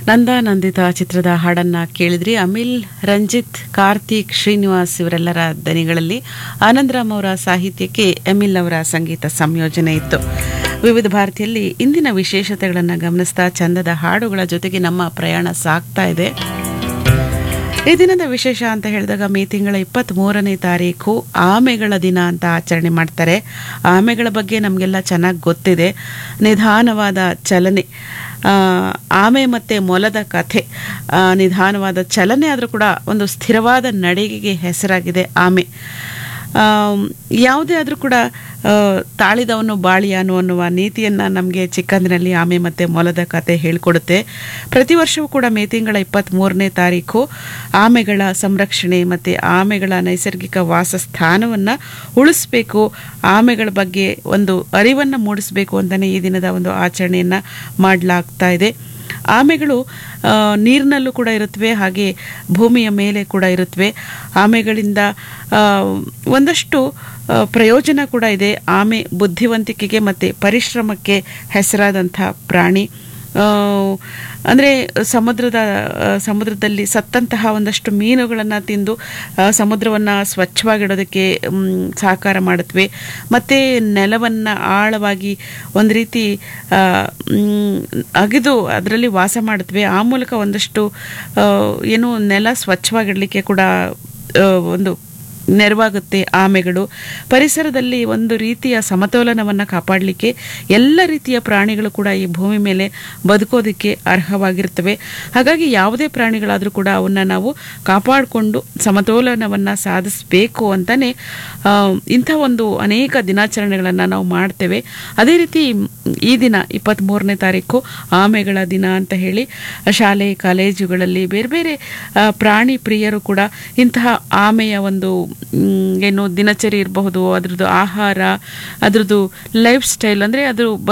ನಂದ ನಂದಿತ ಚಿತ್ರದ ಹಾಡನ್ನ ಕೇಳಿದ್ರಿ ಅಮಿಲ್ ರಂಜಿತ್ ಕಾರ್ತಿಕ್ ಶ್ರೀನಿವಾಸ್ ಇವರೆಲ್ಲರ ದನಿಗಳಲ್ಲಿ ಆನಂದರಾಮ್ ಅವರ ಸಾಹಿತ್ಯಕ್ಕೆ ಎಮಿಲ್ ಅವರ ಸಂಗೀತ ಸಂಯೋಜನೆ ಇತ್ತು ವಿವಿಧ ಭಾರತಿಯಲ್ಲಿ ಇಂದಿನ ವಿಶೇಷತೆಗಳನ್ನು ಗಮನಿಸ್ತಾ ಚಂದದ ಹಾಡುಗಳ ಜೊತೆಗೆ ನಮ್ಮ ಪ್ರಯಾಣ ಸಾಗ್ತಾ ಇದೆ ಈ ದಿನದ ವಿಶೇಷ ಅಂತ ಹೇಳಿದಾಗ ಮೇ ತಿಂಗಳ ಇಪ್ಪತ್ತ್ ಮೂರನೇ ತಾರೀಕು ಆಮೆಗಳ ದಿನ ಅಂತ ಆಚರಣೆ ಮಾಡ್ತಾರೆ ಆಮೆಗಳ ಬಗ್ಗೆ ನಮಗೆಲ್ಲ ಚೆನ್ನಾಗಿ ಗೊತ್ತಿದೆ ನಿಧಾನವಾದ ಚಲನೆ ಆ, ಆಮೆ ಮತ್ತು ಮೊಲದ ಕಥೆ ಆ, ನಿಧಾನವಾದ ಚಲನೆ ಆದರೂ ಕೂಡ ಒಂದು ಸ್ಥಿರವಾದ ನಡಿಗೆಗೆ ಹೆಸರಾಗಿದೆ ಆಮೆ ಆಮ್, ಯಾವುದೇ ಆದರೂ ಕೂಡ ಆ, ತಾಳಿದವನು ಬಾಳಿಯಾನು ಅನ್ನುವ ನೀತಿಯನ್ನು ನಮಗೆ ಚಿಕ್ಕಂದಿನಲ್ಲಿ ಆಮೆ ಮತ್ತು ಮೊಲದ ಕತೆ ಹೇಳಿಕೊಡುತ್ತೆ ಪ್ರತಿ ವರ್ಷವೂ ಕೂಡ ಮೇ ತಿಂಗಳ ಇಪ್ಪತ್ತ್ಮೂರನೇ ತಾರೀಕು ಆಮೆಗಳ ಸಂರಕ್ಷಣೆ ಮತ್ತು ಆಮೆಗಳ ನೈಸರ್ಗಿಕ ವಾಸಸ್ಥಾನವನ್ನು ಉಳಿಸ್ಬೇಕು ಆಮೆಗಳ ಬಗ್ಗೆ ಒಂದು ಅರಿವನ್ನು ಮೂಡಿಸಬೇಕು ಅಂತಲೇ ಈ ದಿನದ ಒಂದು ಆಚರಣೆಯನ್ನು ಮಾಡಲಾಗ್ತಾ ಇದೆ ಆಮೆಗಳು ಆ, ನೀರಿನಲ್ಲೂ ಕೂಡ ಇರುತ್ತವೆ ಹಾಗೆ ಭೂಮಿಯ ಮೇಲೆ ಕೂಡ ಇರುತ್ತವೆ ಆಮೆಗಳಿಂದ ಆ, ಒಂದಷ್ಟು ಆ, ಪ್ರಯೋಜನ ಕೂಡ ಇದೆ ಆಮೆ ಬುದ್ಧಿವಂತಿಕೆಗೆ ಮತ್ತು ಪರಿಶ್ರಮಕ್ಕೆ ಹೆಸರಾದಂಥ ಪ್ರಾಣಿ ಅಂದರೆ ಸಮುದ್ರದ ಆ, ಸಮುದ್ರದಲ್ಲಿ ಸತ್ತಂತಹ ಒಂದಷ್ಟು ಮೀನುಗಳನ್ನು ತಿಂದು ಸಮುದ್ರವನ್ನು ಸ್ವಚ್ಛವಾಗಿಡೋದಕ್ಕೆ ಮ್, ಸಹಕಾರ ಮಾಡುತ್ತವೆ ಮತ್ತು ನೆಲವನ್ನು ಆಳವಾಗಿ ಒಂದು ರೀತಿ ಆ, ಮ್, ಅಗೆದು ಅದರಲ್ಲಿ ವಾಸ ಮಾಡುತ್ತವೆ ಆ ಮೂಲಕ ಒಂದಷ್ಟು ಆ, ಏನು ನೆಲ ಸ್ವಚ್ಛವಾಗಿಡಲಿಕ್ಕೆ ಕೂಡ ಆ, ಒಂದು ನೆರವಾಗುತ್ತೆ ಆಮೆಗಳು ಪರಿಸರದಲ್ಲಿ ಒಂದು ರೀತಿಯ ಸಮತೋಲನವನ್ನು ಕಾಪಾಡಲಿಕ್ಕೆ ಎಲ್ಲ ರೀತಿಯ ಪ್ರಾಣಿಗಳು ಕೂಡ ಈ ಭೂಮಿ ಮೇಲೆ ಬದುಕೋದಕ್ಕೆ ಅರ್ಹವಾಗಿರ್ತವೆ ಹಾಗಾಗಿ ಯಾವುದೇ ಪ್ರಾಣಿಗಳಾದರೂ ಕೂಡ ಅವನ್ನ ನಾವು ಕಾಪಾಡಿಕೊಂಡು ಸಮತೋಲನವನ್ನು ಸಾಧಿಸಬೇಕು ಅಂತಲೇ ಇಂಥ ಒಂದು ಅನೇಕ ದಿನಾಚರಣೆಗಳನ್ನು ನಾವು ಮಾಡ್ತೇವೆ ಅದೇ ರೀತಿ ಈ ದಿನ ಇಪ್ಪತ್ತ್ಮೂರನೇ ತಾರೀಕು ಆಮೆಗಳ ದಿನ ಅಂತ ಹೇಳಿ ಶಾಲೆ ಕಾಲೇಜುಗಳಲ್ಲಿ ಬೇರೆ ಬೇರೆ ಆ, ಪ್ರಾಣಿ ಪ್ರಿಯರು ಕೂಡ ಇಂತಹ ಆಮೆಯ ಒಂದು ಮ್, ಏನು ದಿನಚರಿ ಇರಬಹುದು ಅದ್ರದ್ದು ಆಹಾರ ಅದ್ರದ್ದು ಲೈಫ್ ಸ್ಟೈಲ್ ಅಂದರೆ ಅದು